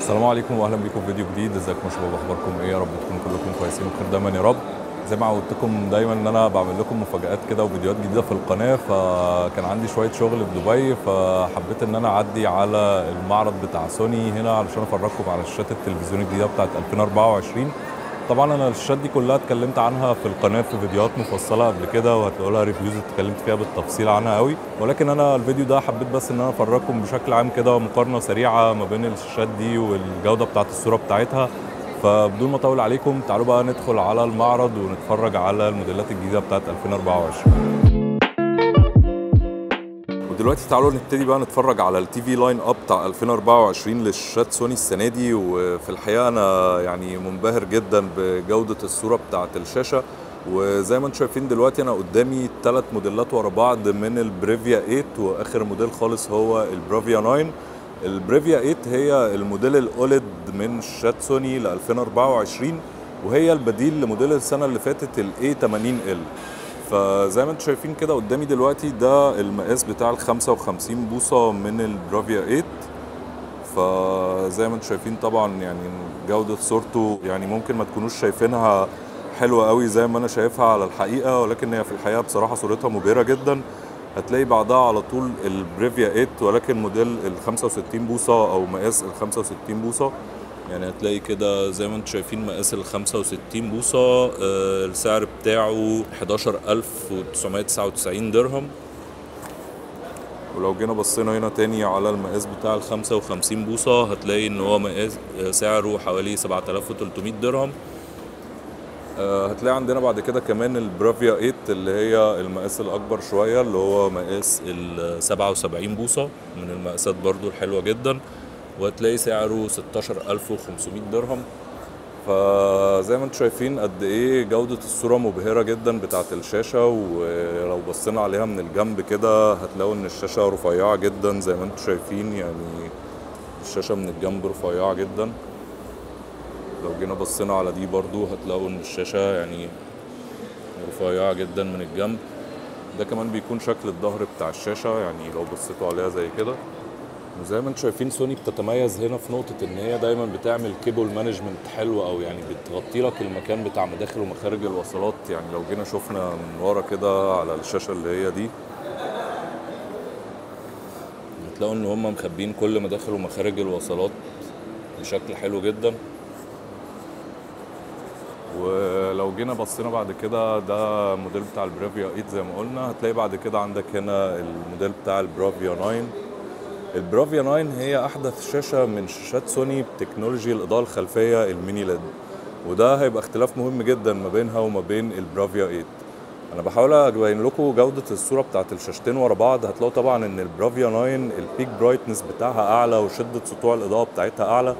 السلام عليكم واهلا بيكم في فيديو جديد ازيكم يا شباب اخباركم ايه يا رب تكونوا كلكم كويسين وبخير دايما يا رب زي ما عودتكم دايما ان انا بعمل لكم مفاجآت كده وفيديوهات جديده في القناه فكان عندي شويه شغل في دبي فحبيت ان انا اعدي على المعرض بتاع سوني هنا علشان افرجكم على شاشات التلفزيون الجديده بتاعت 2024 طبعا انا الشاشات دي كلها اتكلمت عنها في القناه في فيديوهات مفصله قبل كده وهتلاقوا لها ريفيوز اتكلمت فيها بالتفصيل عنها قوي ولكن انا الفيديو ده حبيت بس ان انا افرجكم بشكل عام كده مقارنه سريعه ما بين الشاشات دي والجوده بتاعت الصوره بتاعتها فبدون ما اطول عليكم تعالوا بقى ندخل على المعرض ونتفرج على الموديلات الجديده بتاعت 2024 ودلوقتي تعالوا نبتدي بقى نتفرج على التي في لاين اب بتاع 2024 للشاشات سوني السنه دي وفي الحقيقه انا يعني منبهر جدا بجوده الصوره بتاعه الشاشه وزي ما انتم شايفين دلوقتي انا قدامي ثلاث موديلات ورا بعض من البريفيا 8 واخر موديل خالص هو البرافيا 9 البريفيا 8 هي الموديل الاوليد من شاشات سوني ل 2024 وهي البديل لموديل السنه اللي فاتت الاي 80 ال فزي ما انتم شايفين كده قدامي دلوقتي ده المقاس بتاع ال 55 بوصه من البرافيا 8 فزي ما انتم شايفين طبعا يعني جوده صورته يعني ممكن ما تكونوش شايفينها حلوه قوي زي ما انا شايفها على الحقيقه ولكن هي في الحقيقه بصراحه صورتها مبهره جدا هتلاقي بعدها على طول البريفيا 8 ولكن موديل ال 65 بوصه او مقاس ال 65 بوصه يعني هتلاقي كده زي ما انتم شايفين مقاس ال 65 بوصه آه السعر بتاعه 11999 درهم ولو جينا بصينا هنا تاني على المقاس بتاع ال 55 بوصه هتلاقي ان هو مقاس سعره حوالي 7300 درهم آه هتلاقي عندنا بعد كده كمان البرافيا 8 اللي هي المقاس الاكبر شويه اللي هو مقاس ال 77 بوصه من المقاسات برضو الحلوه جدا وهتلاقي سعره 16500 درهم فزي ما انتم شايفين قد ايه جودة الصورة مبهرة جدا بتاعت الشاشة ولو بصينا عليها من الجنب كده هتلاقوا ان الشاشة رفيعة جدا زي ما انتم شايفين يعني الشاشة من الجنب رفيعة جدا لو جينا بصينا على دي برضو هتلاقوا ان الشاشة يعني رفيعة جدا من الجنب ده كمان بيكون شكل الظهر بتاع الشاشة يعني لو بصيتوا عليها زي كده وزي ما انتم شايفين سوني بتتميز هنا في نقطة ان هي دايما بتعمل كيبل مانجمنت حلو او يعني بتغطي لك المكان بتاع مداخل ومخارج الوصلات يعني لو جينا شفنا من ورا كده على الشاشة اللي هي دي هتلاقوا ان هم مخبين كل مداخل ومخارج الوصلات بشكل حلو جدا ولو جينا بصينا بعد كده ده موديل بتاع البرافيا 8 زي ما قلنا هتلاقي بعد كده عندك هنا الموديل بتاع البرافيا 9 البرافيا 9 هي احدث شاشه من شاشات سوني بتكنولوجي الاضاءه الخلفيه الميني ليد وده هيبقى اختلاف مهم جدا ما بينها وما بين البرافيا 8 انا بحاول ابين لكم جوده الصوره بتاعت الشاشتين ورا بعض هتلاقوا طبعا ان البرافيا 9 البيك برايتنس بتاعها اعلى وشده سطوع الاضاءه بتاعتها اعلى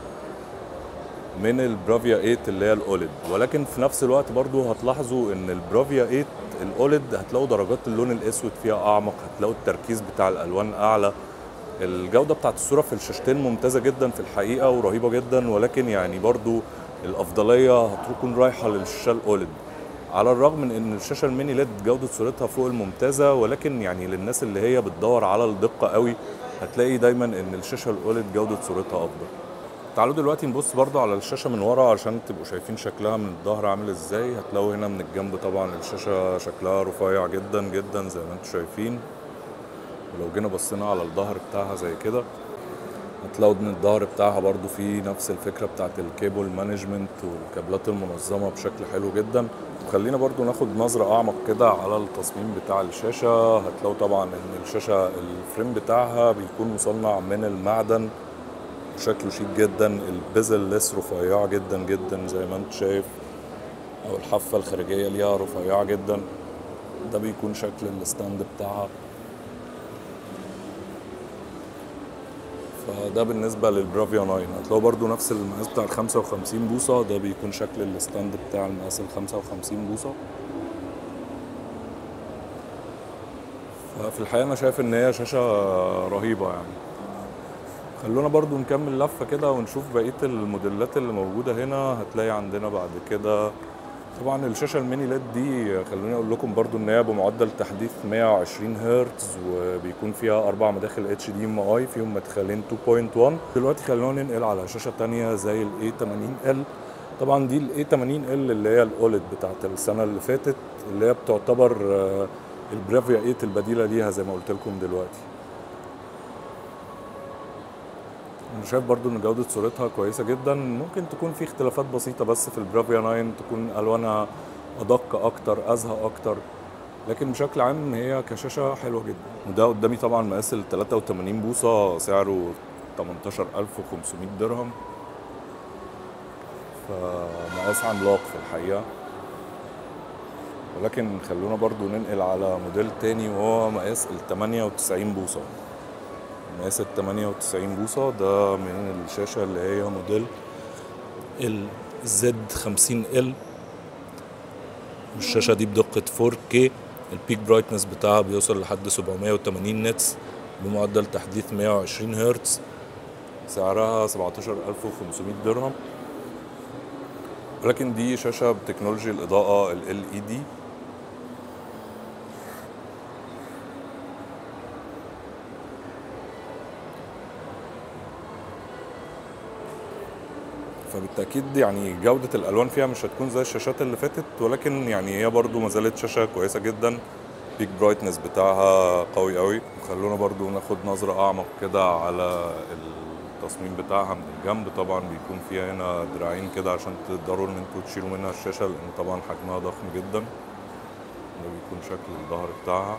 من البرافيا 8 اللي هي الاوليد ولكن في نفس الوقت برضو هتلاحظوا ان البرافيا 8 الاوليد هتلاقوا درجات اللون الاسود فيها اعمق هتلاقوا التركيز بتاع الالوان اعلى الجوده بتاعت الصوره في الشاشتين ممتازه جدا في الحقيقه ورهيبه جدا ولكن يعني برضو الافضليه هتكون رايحه للشاشه الاوليد على الرغم من ان الشاشه الميني ليد جوده صورتها فوق الممتازه ولكن يعني للناس اللي هي بتدور على الدقه قوي هتلاقي دايما ان الشاشه الاوليد جوده صورتها افضل تعالوا دلوقتي نبص برضو على الشاشه من ورا عشان تبقوا شايفين شكلها من الظهر عامل ازاي هتلاقوا هنا من الجنب طبعا الشاشه شكلها رفيع جدا جدا زي ما انتم شايفين ولو جينا بصينا على الظهر بتاعها زي كده هتلاقوا ان الظهر بتاعها برضو فيه نفس الفكره بتاعت الكيبل مانجمنت والكابلات المنظمه بشكل حلو جدا وخلينا برضو ناخد نظره اعمق كده على التصميم بتاع الشاشه هتلاقوا طبعا ان الشاشه الفريم بتاعها بيكون مصنع من المعدن شكله شيك جدا البزل لس رفيعه جدا جدا زي ما انت شايف او الحافه الخارجيه ليها رفيعه جدا ده بيكون شكل الستاند بتاعها فده بالنسبة للبرافيا 9 هتلاقوا برضو نفس المقاس بتاع ال 55 بوصة ده بيكون شكل الستاند بتاع المقاس ال 55 بوصة ففي الحقيقة أنا شايف إن هي شاشة رهيبة يعني خلونا برضو نكمل لفة كده ونشوف بقية الموديلات اللي موجودة هنا هتلاقي عندنا بعد كده طبعا الشاشه الميني ليد دي خلوني اقول لكم برضو ان هي بمعدل تحديث 120 هرتز وبيكون فيها اربع مداخل اتش دي ام اي فيهم مدخلين 2.1 دلوقتي خلونا ننقل على شاشه تانية زي الاي 80 ال طبعا دي الاي 80 ال اللي هي الاولد بتاعت السنه اللي فاتت اللي هي بتعتبر آه، البرافيا 8 البديله ليها زي ما قلت لكم دلوقتي انا شايف برضو ان جودة صورتها كويسة جدا ممكن تكون في اختلافات بسيطة بس في البرافيا 9 تكون الوانها ادق اكتر ازهى اكتر لكن بشكل عام هي كشاشة حلوة جدا وده قدامي طبعا مقاس ال 83 بوصة سعره 18500 درهم فمقاس عملاق في الحقيقة ولكن خلونا برضو ننقل على موديل تاني وهو مقاس ال 98 بوصة مقاس ال 98 بوصة ده من الشاشة اللي هي موديل ال زد 50 ال الشاشة دي بدقة 4K البيك برايتنس بتاعها بيوصل لحد 780 نتس بمعدل تحديث 120 هرتز سعرها 17500 درهم ولكن دي شاشة بتكنولوجيا الإضاءة ال LED فبالتاكيد يعني جوده الالوان فيها مش هتكون زي الشاشات اللي فاتت ولكن يعني هي برضو ما زالت شاشه كويسه جدا بيك برايتنس بتاعها قوي قوي خلونا برضو ناخد نظره اعمق كده على التصميم بتاعها من الجنب طبعا بيكون فيها هنا دراعين كده عشان تقدروا ان انتوا تشيلوا منها الشاشه لان طبعا حجمها ضخم جدا ده بيكون شكل الظهر بتاعها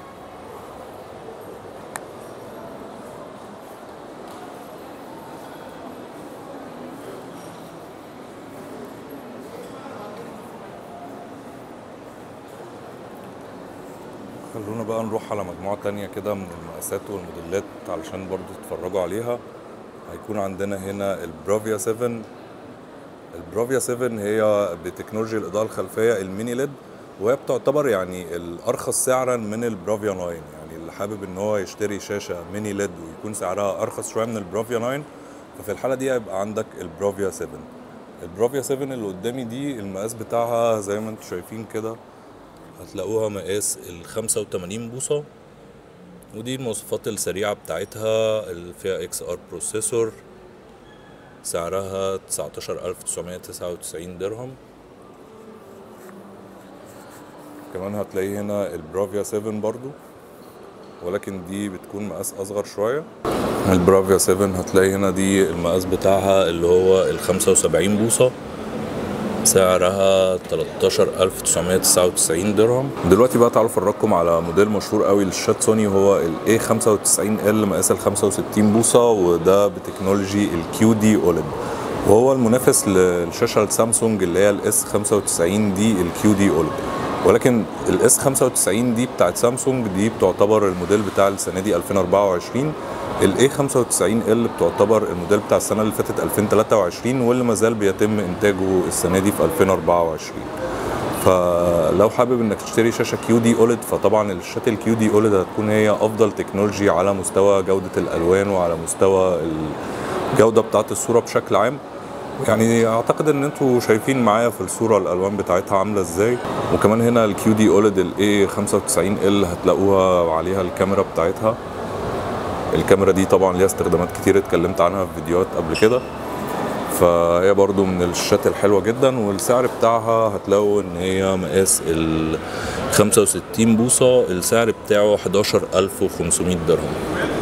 خلونا بقى نروح على مجموعة تانية كده من المقاسات والموديلات علشان برضو تتفرجوا عليها هيكون عندنا هنا البرافيا 7 البرافيا 7 هي بتكنولوجيا الإضاءة الخلفية الميني ليد وهي بتعتبر يعني الأرخص سعرا من البرافيا 9 يعني اللي حابب إن هو يشتري شاشة ميني ليد ويكون سعرها أرخص شوية من البرافيا 9 ففي الحالة دي هيبقى عندك البرافيا 7 البرافيا 7 اللي قدامي دي المقاس بتاعها زي ما انتم شايفين كده هتلاقوها مقاس ال 85 بوصة ودي المواصفات السريعة بتاعتها اللي فيها اكس ار بروسيسور سعرها 19999 درهم كمان هتلاقي هنا البرافيا 7 برضو ولكن دي بتكون مقاس اصغر شوية البرافيا 7 هتلاقي هنا دي المقاس بتاعها اللي هو ال 75 بوصة سعرها 13999 درهم دلوقتي بقى تعالوا افرجكم على موديل مشهور قوي للشات سوني وهو ال A95L مقاس ال 65 بوصة وده بتكنولوجي الكيو دي اوليد وهو المنافس للشاشة السامسونج اللي هي الاس 95 دي الكيو دي اوليد ولكن الاس 95 دي بتاعت سامسونج دي بتعتبر الموديل بتاع السنة دي 2024 الاي 95 ال بتعتبر الموديل بتاع السنه اللي فاتت 2023 واللي ما زال بيتم انتاجه السنه دي في 2024 فلو حابب انك تشتري شاشه كيو دي اوليد فطبعا الشاشات الكيو دي اوليد هتكون هي افضل تكنولوجي على مستوى جوده الالوان وعلى مستوى الجوده بتاعه الصوره بشكل عام يعني اعتقد ان انتوا شايفين معايا في الصوره الالوان بتاعتها عامله ازاي وكمان هنا الكيو دي اوليد الاي 95 ال هتلاقوها عليها الكاميرا بتاعتها الكاميرا دي طبعا ليها استخدامات كتير اتكلمت عنها في فيديوهات قبل كده فهي برضو من الشاشات الحلوة جدا والسعر بتاعها هتلاقوا ان هي مقاس ال 65 بوصة السعر بتاعه 11500 درهم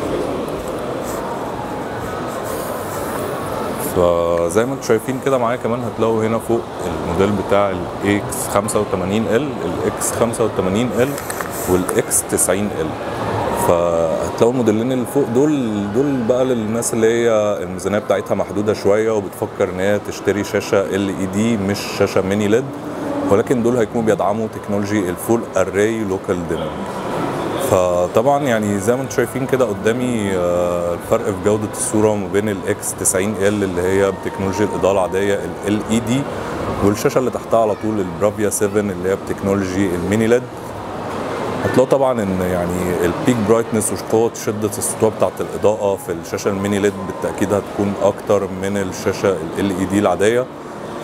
فزي ما انتم شايفين كده معايا كمان هتلاقوا هنا فوق الموديل بتاع الاكس 85 ال الاكس 85 ال والاكس 90 ال فهتلاقوا الموديلين اللي فوق دول دول بقى للناس اللي هي الميزانيه بتاعتها محدوده شويه وبتفكر ان هي تشتري شاشه ال اي دي مش شاشه ميني ليد ولكن دول هيكونوا بيدعموا تكنولوجي الفول اري لوكال ديمنج فطبعا يعني زي ما انتم شايفين كده قدامي الفرق في جوده الصوره ما بين الاكس 90 ال اللي هي بتكنولوجيا الاضاءه العاديه ال اي دي والشاشه اللي تحتها على طول البرافيا 7 اللي هي بتكنولوجي الميني ليد هتلاقوا طبعا ان يعني البيك برايتنس وقوه شده السطوع بتاعت الاضاءه في الشاشه الميني ليد بالتاكيد هتكون اكتر من الشاشه ال اي دي العاديه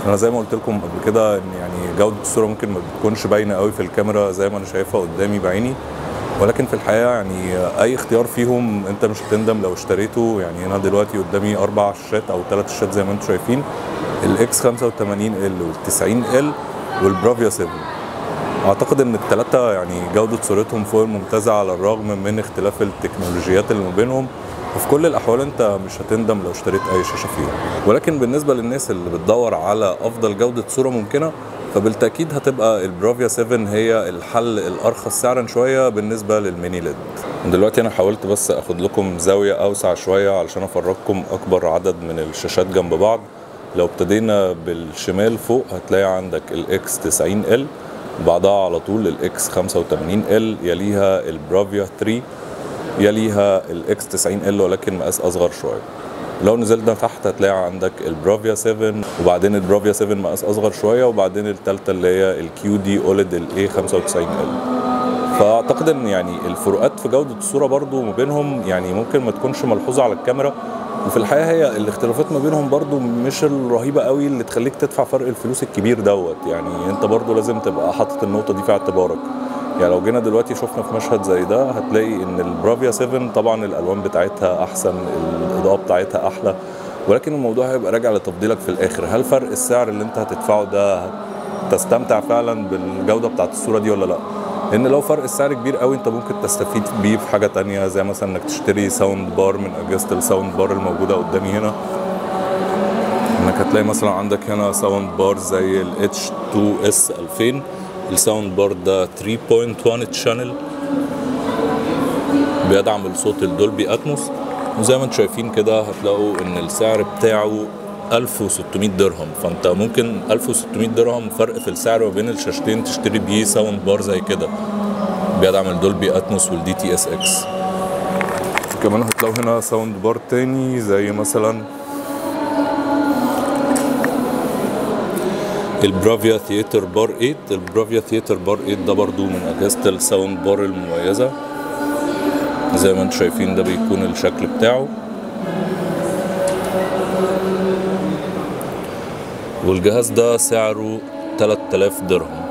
انا زي ما قلت لكم قبل كده ان يعني جوده الصوره ممكن ما بتكونش باينه قوي في الكاميرا زي ما انا شايفها قدامي بعيني ولكن في الحقيقه يعني اي اختيار فيهم انت مش هتندم لو اشتريته يعني انا دلوقتي قدامي اربع شاشات او ثلاث شاشات زي ما انتم شايفين الاكس 85 ال وال 90 ال والبرافيا 7 اعتقد ان الثلاثه يعني جوده صورتهم فوق الممتازه على الرغم من اختلاف التكنولوجيات اللي ما بينهم وفي كل الاحوال انت مش هتندم لو اشتريت اي شاشه فيهم ولكن بالنسبه للناس اللي بتدور على افضل جوده صوره ممكنه فبالتاكيد هتبقى البرافيا 7 هي الحل الارخص سعرا شويه بالنسبه للميني ليد دلوقتي انا حاولت بس اخد لكم زاويه اوسع شويه علشان افرجكم اكبر عدد من الشاشات جنب بعض لو ابتدينا بالشمال فوق هتلاقي عندك الاكس 90 ال بعدها على طول الاكس 85 ال يليها البرافيا 3 يليها الاكس 90 ال ولكن مقاس اصغر شويه لو نزلنا تحت هتلاقي عندك البرافيا 7 وبعدين البرافيا 7 مقاس اصغر شويه وبعدين الثالثه اللي هي الكيو دي اوليد الاي 95 ال فاعتقد ان يعني الفروقات في جوده الصوره برضو ما بينهم يعني ممكن ما تكونش ملحوظه على الكاميرا وفي الحقيقه هي الاختلافات ما بينهم برضو مش الرهيبه قوي اللي تخليك تدفع فرق الفلوس الكبير دوت يعني انت برضو لازم تبقى حاطط النقطه دي في اعتبارك يعني لو جينا دلوقتي شفنا في مشهد زي ده هتلاقي ان البرافيا 7 طبعا الالوان بتاعتها احسن الاضاءه بتاعتها احلى ولكن الموضوع هيبقى راجع لتفضيلك في الاخر هل فرق السعر اللي انت هتدفعه ده تستمتع فعلا بالجوده بتاعت الصوره دي ولا لا لان لو فرق السعر كبير قوي انت ممكن تستفيد بيه في حاجه تانية زي مثلا انك تشتري ساوند بار من اجهزه الساوند بار الموجوده قدامي هنا انك هتلاقي مثلا عندك هنا ساوند بار زي ال H2S 2000 الساوند بار ده 3.1 تشانل بيدعم الصوت الدولبي اتموس وزي ما انتم شايفين كده هتلاقوا ان السعر بتاعه 1600 درهم فانت ممكن 1600 درهم فرق في السعر ما بين الشاشتين تشتري بيه ساوند بار زي كده بيدعم الدولبي اتموس والدي تي اس اكس كمان هتلاقوا هنا ساوند بار تاني زي مثلا البرافيا ثياتر بار 8 البرافيا ثياتر بار 8 ده برضو من اجهزه الساوند بار المميزه زي ما انتم شايفين ده بيكون الشكل بتاعه والجهاز ده سعره 3000 درهم